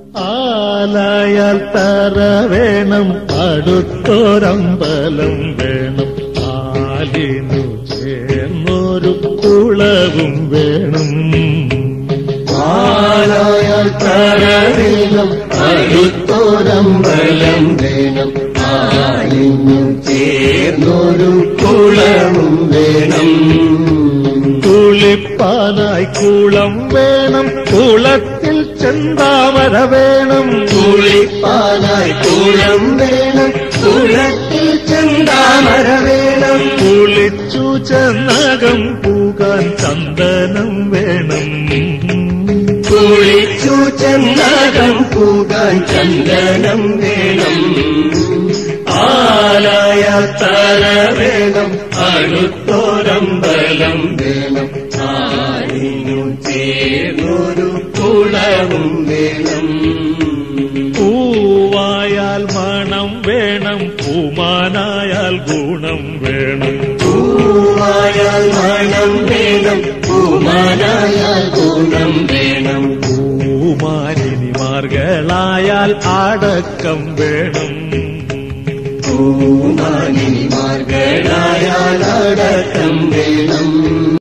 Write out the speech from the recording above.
ആലായാൽ തറ വേണം അടുത്തൊരമ്പലം വേണം ആലിനു ചേർന്നൊരു കുളവും വേണം ആലായാൽ തറ വേണം അടുത്തൊരമ്പലം വേണം ആലിനും ചേർന്നൊരു കുളവും വേണം കുളിപ്പാനായി കുളം വേണം കുളത്തിൽ ചെന്താമര വേണം കുളിപ്പാനായി കുളം വേണം കുളത്തിൽ ചെന്താമര വേണം കുളിച്ചു ചെന്നകം പൂകാൻ ചന്ദനം വേണം കുളിച്ചു ചന്ദനം പൂകാൻ ചന്ദനം വേണം ആലായ തര വേണം അടുത്തോരമ്പലം വേണം ആരിനു ചേർന്നൊരു കുളവും വേണം പൂവായാൽ മണം വേണം പൂമാനായാൽ ഗുണം വേണം പൂവായാൽ മണം വേണം പൂമാനായാൽ ഗുണം വേണം പൂമാലിനിമാർഗളായാൽ അടക്കം വേണം പൂമാനിമാർഗളായാൽ അടക്കം വേണം